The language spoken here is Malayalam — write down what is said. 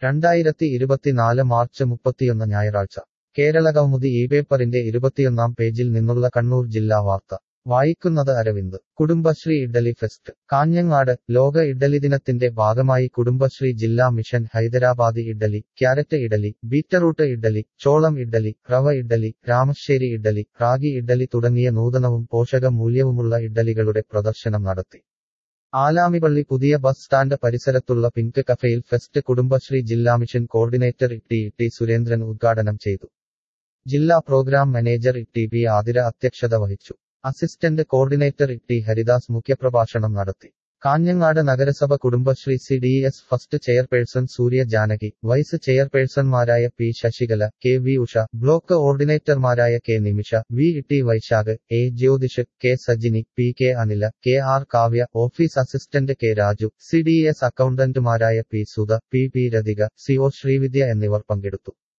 രണ്ടായിരത്തി ഇരുപത്തിനാല് മാർച്ച് മുപ്പത്തിയൊന്ന് ഞായറാഴ്ച കേരള കൗമുദി ഈ പേപ്പറിന്റെ ഇരുപത്തിയൊന്നാം പേജിൽ നിന്നുള്ള കണ്ണൂർ ജില്ലാ വാർത്ത വായിക്കുന്നത് അരവിന്ദ് കുടുംബശ്രീ ഇഡ്ഡലി ഫെസ്റ്റ് കാഞ്ഞങ്ങാട് ലോക ഇഡ്ഡലി ദിനത്തിന്റെ ഭാഗമായി കുടുംബശ്രീ ജില്ലാ mission Hyderabadi idli carrot idli beetroot idli ചോളം ഇഡ്ഡലി റവ ഇഡ്ഡലി രാമശ്ശേരി ഇഡ്ഡലി റാഗി ഇഡ്ഡലി തുടങ്ങിയ നൂതനവും പോഷക മൂല്യവുമുള്ള ഇഡ്ഡലികളുടെ പ്രദർശനം നടത്തി ആലാമിപള്ളി പുതിയ ബസ് സ്റ്റാൻഡ് പരിസരത്തുള്ള പിങ്ക് കഫേയിൽ ഫെസ്റ്റ് കുടുംബശ്രീ ജില്ലാ mission coordinator T T Surendran ഉദ്ഘാടനം ചെയ്തു ജില്ലാ program manager T P Athira അധ്യക്ഷത വഹിച്ചു അസിസ്റ്റന്റ് കോർഡിനേറ്റർ ടി ഹരിദാസ് മുഖ്യപ്രഭാഷണം നടത്തി കാഞ്ഞങ്ങാട് നഗരസഭ Kudumbashree C D S first chairperson Surya Janaki vice ചെയർപേഴ്സൺമാരായ P Shashikala K V Usha block ഓർഡിനേറ്റർമാരായ K Nimisha V T Vaishakh A Jyothish K Sajini P K Anila K R Kavya office assistant K Raju C D S അക്കൗണ്ടന്റുമാരായ P Sudha P P Rathika C O Srividya എന്നിവർ പങ്കെടുത്തു